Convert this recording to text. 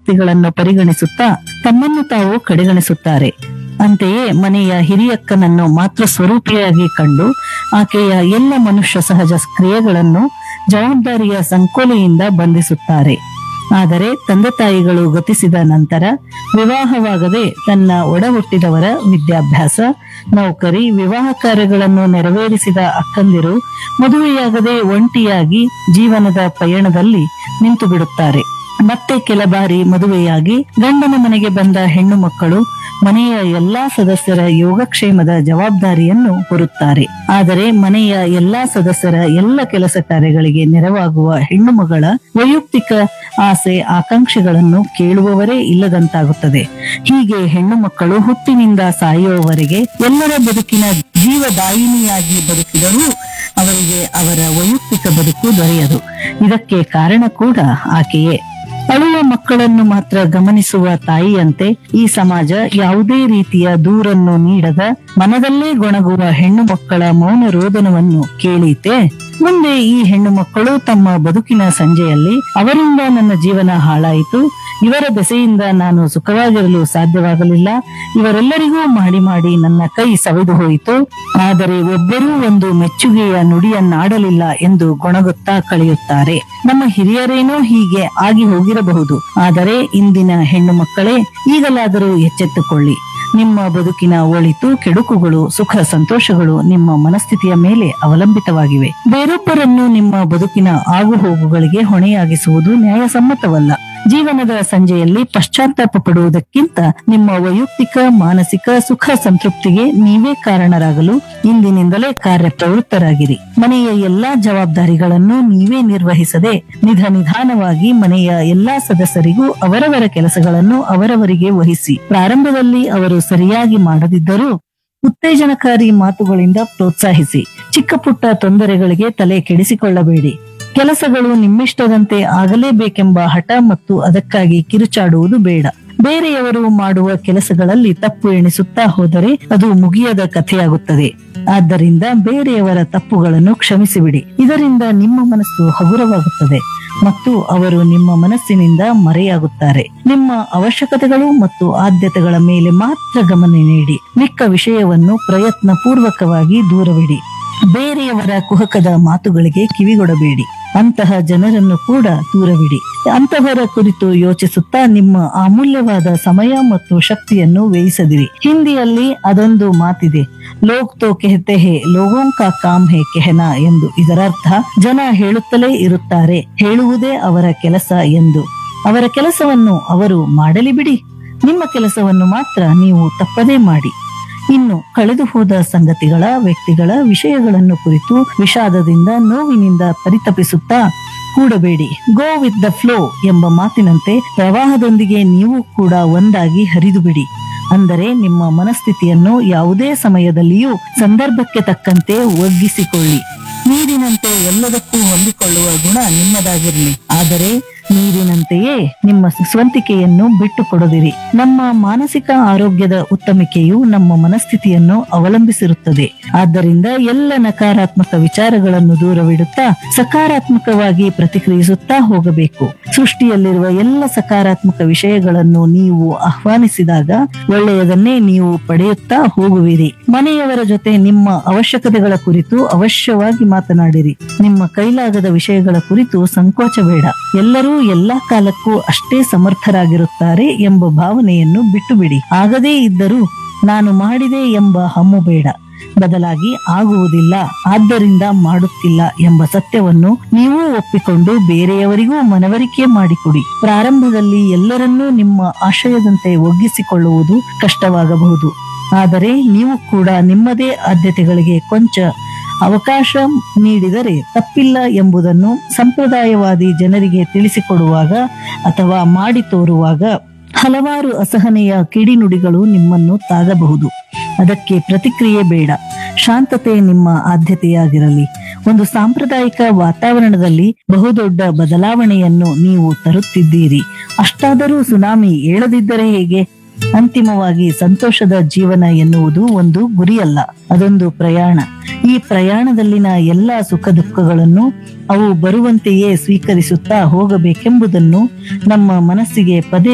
ವಯೋವ್ಯಕ್ತಿಗಳನ್ನು ಪರಿಗಣಿಸುತ್ತಾ ತಮ್ಮನ್ನು ತಾವು ಕಡೆಗಣಿಸುತ್ತಾರೆ ಅಂತೆಯೇ ಮನೆಯ ಹಿರಿಯಕ್ಕನನ್ನು ಮಾತ್ರ ಸ್ವರೂಪಿಯಾಗಿ ಕಂಡು ಆಕೆಯ ಎಲ್ಲ ಮನುಷ್ಯ ಸಹಜ ಕ್ರಿಯೆಗಳನ್ನು ಜವಾಬ್ದಾರಿಯ ಸಂಕೋಲೆಯಿಂದ ಬಂಧಿಸುತ್ತಾರೆ ಆದರೆ ತಂದೆ ತಾಯಿಗಳು ಗತಿಸಿದ ನಂತರ ವಿವಾಹವಾಗದೆ ತನ್ನ ಒಡ ಹುಟ್ಟಿದವರ ವಿದ್ಯಾಭ್ಯಾಸ ನೌಕರಿ ವಿವಾಹ ಕಾರ್ಯಗಳನ್ನು ನೆರವೇರಿಸಿದ ಅಕ್ಕಂದಿರು ಮದುವೆಯಾಗದೆ ಒಂಟಿಯಾಗಿ ಜೀವನದ ಪಯಣದಲ್ಲಿ ನಿಂತು ಬಿಡುತ್ತಾರೆ ಮತ್ತೆ ಕೆಲ ಬಾರಿ ಮದುವೆಯಾಗಿ ಗಂಡನ ಮನೆಗೆ ಬಂದ ಹೆಣ್ಣು ಮಕ್ಕಳು ಮನೆಯ ಎಲ್ಲಾ ಸದಸ್ಯರ ಯೋಗಕ್ಷೇಮದ ಜವಾಬ್ದಾರಿಯನ್ನು ಹೊರುತ್ತಾರೆ ಆದರೆ ಮನೆಯ ಎಲ್ಲಾ ಸದಸ್ಯರ ಎಲ್ಲ ಕೆಲಸ ಕಾರ್ಯಗಳಿಗೆ ನೆರವಾಗುವ ಹೆಣ್ಣು ಮಗಳ ವೈಯಕ್ತಿಕ ಆಸೆ ಆಕಾಂಕ್ಷೆಗಳನ್ನು ಕೇಳುವವರೇ ಇಲ್ಲದಂತಾಗುತ್ತದೆ ಹೀಗೆ ಹೆಣ್ಣು ಮಕ್ಕಳು ಹುಟ್ಟಿನಿಂದ ಸಾಯುವವರೆಗೆ ಎಲ್ಲರ ಬದುಕಿನ ಜೀವದಾಯಿನಿಯಾಗಿ ಬದುಕಿದರೂ ಅವರಿಗೆ ಅವರ ವೈಯಕ್ತಿಕ ಬದುಕು ದೊರೆಯದು ಇದಕ್ಕೆ ಕಾರಣ ಕೂಡ ಆಕೆಯೇ ಅಳುವ ಮಕ್ಕಳನ್ನು ಮಾತ್ರ ಗಮನಿಸುವ ತಾಯಿಯಂತೆ ಈ ಸಮಾಜ ಯಾವುದೇ ರೀತಿಯ ದೂರನ್ನು ನೀಡದ ಮನದಲ್ಲೇ ಗೊಣಗುವ ಹೆಣ್ಣು ಮಕ್ಕಳ ಮೌನ ರೋದನವನ್ನು ಕೇಳೀತೆ ಮುಂದೆ ಈ ಹೆಣ್ಣು ಮಕ್ಕಳು ತಮ್ಮ ಬದುಕಿನ ಸಂಜೆಯಲ್ಲಿ ಅವರಿಂದ ನನ್ನ ಜೀವನ ಹಾಳಾಯಿತು ಇವರ ಬೆಸೆಯಿಂದ ನಾನು ಸುಖವಾಗಿರಲು ಸಾಧ್ಯವಾಗಲಿಲ್ಲ ಇವರೆಲ್ಲರಿಗೂ ಮಾಡಿ ಮಾಡಿ ನನ್ನ ಕೈ ಸವೆದು ಹೋಯಿತು ಆದರೆ ಒಬ್ಬರೂ ಒಂದು ಮೆಚ್ಚುಗೆಯ ನುಡಿಯನ್ನಾಡಲಿಲ್ಲ ಎಂದು ಗೊಣಗುತ್ತಾ ಕಳೆಯುತ್ತಾರೆ ನಮ್ಮ ಹಿರಿಯರೇನೋ ಹೀಗೆ ಆಗಿ ಹೋಗಿರಬಹುದು ಆದರೆ ಇಂದಿನ ಹೆಣ್ಣು ಮಕ್ಕಳೇ ಈಗಲಾದರೂ ಎಚ್ಚೆತ್ತುಕೊಳ್ಳಿ ನಿಮ್ಮ ಬದುಕಿನ ಒಳಿತು ಕೆಡುಕುಗಳು ಸುಖ ಸಂತೋಷಗಳು ನಿಮ್ಮ ಮನಸ್ಥಿತಿಯ ಮೇಲೆ ಅವಲಂಬಿತವಾಗಿವೆ ಬೇರೊಬ್ಬರನ್ನು ನಿಮ್ಮ ಬದುಕಿನ ಆಗುಹೋಗುಗಳಿಗೆ ಹೊಣೆಯಾಗಿಸುವುದು ನ್ಯಾಯಸಮ್ಮತವಲ್ಲ ಜೀವನದ ಸಂಜೆಯಲ್ಲಿ ಪಶ್ಚಾತ್ತಾಪ ಪಡುವುದಕ್ಕಿಂತ ನಿಮ್ಮ ವೈಯಕ್ತಿಕ ಮಾನಸಿಕ ಸುಖ ಸಂತೃಪ್ತಿಗೆ ನೀವೇ ಕಾರಣರಾಗಲು ಇಂದಿನಿಂದಲೇ ಕಾರ್ಯಪ್ರವೃತ್ತರಾಗಿರಿ ಮನೆಯ ಎಲ್ಲಾ ಜವಾಬ್ದಾರಿಗಳನ್ನು ನೀವೇ ನಿರ್ವಹಿಸದೆ ನಿಧ ನಿಧಾನವಾಗಿ ಮನೆಯ ಎಲ್ಲಾ ಸದಸ್ಯರಿಗೂ ಅವರವರ ಕೆಲಸಗಳನ್ನು ಅವರವರಿಗೆ ವಹಿಸಿ ಪ್ರಾರಂಭದಲ್ಲಿ ಅವರು ಸರಿಯಾಗಿ ಮಾಡದಿದ್ದರೂ ಉತ್ತೇಜನಕಾರಿ ಮಾತುಗಳಿಂದ ಪ್ರೋತ್ಸಾಹಿಸಿ ಚಿಕ್ಕ ಪುಟ್ಟ ತೊಂದರೆಗಳಿಗೆ ತಲೆ ಕೆಡಿಸಿಕೊಳ್ಳಬೇಡಿ ಕೆಲಸಗಳು ನಿಮ್ಮಿಷ್ಟದಂತೆ ಆಗಲೇಬೇಕೆಂಬ ಹಠ ಮತ್ತು ಅದಕ್ಕಾಗಿ ಕಿರುಚಾಡುವುದು ಬೇಡ ಬೇರೆಯವರು ಮಾಡುವ ಕೆಲಸಗಳಲ್ಲಿ ತಪ್ಪು ಎಣಿಸುತ್ತಾ ಹೋದರೆ ಅದು ಮುಗಿಯದ ಕಥೆಯಾಗುತ್ತದೆ ಆದ್ದರಿಂದ ಬೇರೆಯವರ ತಪ್ಪುಗಳನ್ನು ಕ್ಷಮಿಸಿಬಿಡಿ ಇದರಿಂದ ನಿಮ್ಮ ಮನಸ್ಸು ಹಗುರವಾಗುತ್ತದೆ ಮತ್ತು ಅವರು ನಿಮ್ಮ ಮನಸ್ಸಿನಿಂದ ಮರೆಯಾಗುತ್ತಾರೆ ನಿಮ್ಮ ಅವಶ್ಯಕತೆಗಳು ಮತ್ತು ಆದ್ಯತೆಗಳ ಮೇಲೆ ಮಾತ್ರ ಗಮನ ನೀಡಿ ಮಿಕ್ಕ ವಿಷಯವನ್ನು ಪ್ರಯತ್ನ ಪೂರ್ವಕವಾಗಿ ದೂರವಿಡಿ ಬೇರೆಯವರ ಕುಹಕದ ಮಾತುಗಳಿಗೆ ಕಿವಿಗೊಡಬೇಡಿ ಅಂತಹ ಜನರನ್ನು ಕೂಡ ದೂರವಿಡಿ ಅಂತಹವರ ಕುರಿತು ಯೋಚಿಸುತ್ತಾ ನಿಮ್ಮ ಅಮೂಲ್ಯವಾದ ಸಮಯ ಮತ್ತು ಶಕ್ತಿಯನ್ನು ವ್ಯಯಿಸದಿರಿ ಹಿಂದಿಯಲ್ಲಿ ಅದೊಂದು ಮಾತಿದೆ ಲೋಕ್ ತೋ ಕೆಹತೆ ಹೇ ಲೋಗೋಂ ಕಾ ಕಾಮ್ ಹೇ ಕೆಹನಾ ಎಂದು ಇದರರ್ಥ ಜನ ಹೇಳುತ್ತಲೇ ಇರುತ್ತಾರೆ ಹೇಳುವುದೇ ಅವರ ಕೆಲಸ ಎಂದು ಅವರ ಕೆಲಸವನ್ನು ಅವರು ಮಾಡಲಿ ಬಿಡಿ ನಿಮ್ಮ ಕೆಲಸವನ್ನು ಮಾತ್ರ ನೀವು ತಪ್ಪದೇ ಮಾಡಿ ಇನ್ನು ಕಳೆದು ಹೋದ ಸಂಗತಿಗಳ ವ್ಯಕ್ತಿಗಳ ವಿಷಯಗಳನ್ನು ಕುರಿತು ವಿಷಾದದಿಂದ ನೋವಿನಿಂದ ಪರಿತಪಿಸುತ್ತಾ ಕೂಡಬೇಡಿ ಗೋ ವಿತ್ ದ ಫ್ಲೋ ಎಂಬ ಮಾತಿನಂತೆ ಪ್ರವಾಹದೊಂದಿಗೆ ನೀವು ಕೂಡ ಒಂದಾಗಿ ಹರಿದು ಬಿಡಿ ಅಂದರೆ ನಿಮ್ಮ ಮನಸ್ಥಿತಿಯನ್ನು ಯಾವುದೇ ಸಮಯದಲ್ಲಿಯೂ ಸಂದರ್ಭಕ್ಕೆ ತಕ್ಕಂತೆ ಒಗ್ಗಿಸಿಕೊಳ್ಳಿ ನೀರಿನಂತೆ ಎಲ್ಲದಕ್ಕೂ ಹೊಂದಿಕೊಳ್ಳುವ ಗುಣ ನಿಮ್ಮದಾಗಿರಲಿ ಆದರೆ ನೀರಿನಂತೆಯೇ ನಿಮ್ಮ ಸ್ವಂತಿಕೆಯನ್ನು ಬಿಟ್ಟು ಕೊಡದಿರಿ ನಮ್ಮ ಮಾನಸಿಕ ಆರೋಗ್ಯದ ಉತ್ತಮಿಕೆಯು ನಮ್ಮ ಮನಸ್ಥಿತಿಯನ್ನು ಅವಲಂಬಿಸಿರುತ್ತದೆ ಆದ್ದರಿಂದ ಎಲ್ಲ ನಕಾರಾತ್ಮಕ ವಿಚಾರಗಳನ್ನು ದೂರವಿಡುತ್ತಾ ಸಕಾರಾತ್ಮಕವಾಗಿ ಪ್ರತಿಕ್ರಿಯಿಸುತ್ತಾ ಹೋಗಬೇಕು ಸೃಷ್ಟಿಯಲ್ಲಿರುವ ಎಲ್ಲ ಸಕಾರಾತ್ಮಕ ವಿಷಯಗಳನ್ನು ನೀವು ಆಹ್ವಾನಿಸಿದಾಗ ಒಳ್ಳೆಯದನ್ನೇ ನೀವು ಪಡೆಯುತ್ತಾ ಹೋಗುವಿರಿ ಮನೆಯವರ ಜೊತೆ ನಿಮ್ಮ ಅವಶ್ಯಕತೆಗಳ ಕುರಿತು ಅವಶ್ಯವಾಗಿ ಮಾತನಾಡಿರಿ ನಿಮ್ಮ ಕೈಲಾಗದ ವಿಷಯಗಳ ಕುರಿತು ಸಂಕೋಚ ಬೇಡ ಎಲ್ಲರೂ ಎಲ್ಲಾ ಕಾಲಕ್ಕೂ ಅಷ್ಟೇ ಸಮರ್ಥರಾಗಿರುತ್ತಾರೆ ಎಂಬ ಭಾವನೆಯನ್ನು ಬಿಟ್ಟು ಬಿಡಿ ಆಗದೇ ಇದ್ದರೂ ನಾನು ಮಾಡಿದೆ ಎಂಬ ಹಮ್ಮು ಬೇಡ ಬದಲಾಗಿ ಆಗುವುದಿಲ್ಲ ಆದ್ದರಿಂದ ಮಾಡುತ್ತಿಲ್ಲ ಎಂಬ ಸತ್ಯವನ್ನು ನೀವು ಒಪ್ಪಿಕೊಂಡು ಬೇರೆಯವರಿಗೂ ಮನವರಿಕೆ ಮಾಡಿಕೊಡಿ ಪ್ರಾರಂಭದಲ್ಲಿ ಎಲ್ಲರನ್ನೂ ನಿಮ್ಮ ಆಶಯದಂತೆ ಒಗ್ಗಿಸಿಕೊಳ್ಳುವುದು ಕಷ್ಟವಾಗಬಹುದು ಆದರೆ ನೀವು ಕೂಡ ನಿಮ್ಮದೇ ಆದ್ಯತೆಗಳಿಗೆ ಕೊಂಚ ಅವಕಾಶ ನೀಡಿದರೆ ತಪ್ಪಿಲ್ಲ ಎಂಬುದನ್ನು ಸಂಪ್ರದಾಯವಾದಿ ಜನರಿಗೆ ತಿಳಿಸಿಕೊಡುವಾಗ ಅಥವಾ ಮಾಡಿ ತೋರುವಾಗ ಹಲವಾರು ಅಸಹನೆಯ ಕಿಡಿನುಡಿಗಳು ನಿಮ್ಮನ್ನು ತಾಗಬಹುದು ಅದಕ್ಕೆ ಪ್ರತಿಕ್ರಿಯೆ ಬೇಡ ಶಾಂತತೆ ನಿಮ್ಮ ಆದ್ಯತೆಯಾಗಿರಲಿ ಒಂದು ಸಾಂಪ್ರದಾಯಿಕ ವಾತಾವರಣದಲ್ಲಿ ಬಹುದೊಡ್ಡ ಬದಲಾವಣೆಯನ್ನು ನೀವು ತರುತ್ತಿದ್ದೀರಿ ಅಷ್ಟಾದರೂ ಸುನಾಮಿ ಏಳದಿದ್ದರೆ ಹೇಗೆ ಅಂತಿಮವಾಗಿ ಸಂತೋಷದ ಜೀವನ ಎನ್ನುವುದು ಒಂದು ಗುರಿಯಲ್ಲ ಅದೊಂದು ಪ್ರಯಾಣ ಈ ಪ್ರಯಾಣದಲ್ಲಿನ ಎಲ್ಲ ಸುಖ ದುಃಖಗಳನ್ನು ಅವು ಬರುವಂತೆಯೇ ಸ್ವೀಕರಿಸುತ್ತಾ ಹೋಗಬೇಕೆಂಬುದನ್ನು ನಮ್ಮ ಮನಸ್ಸಿಗೆ ಪದೇ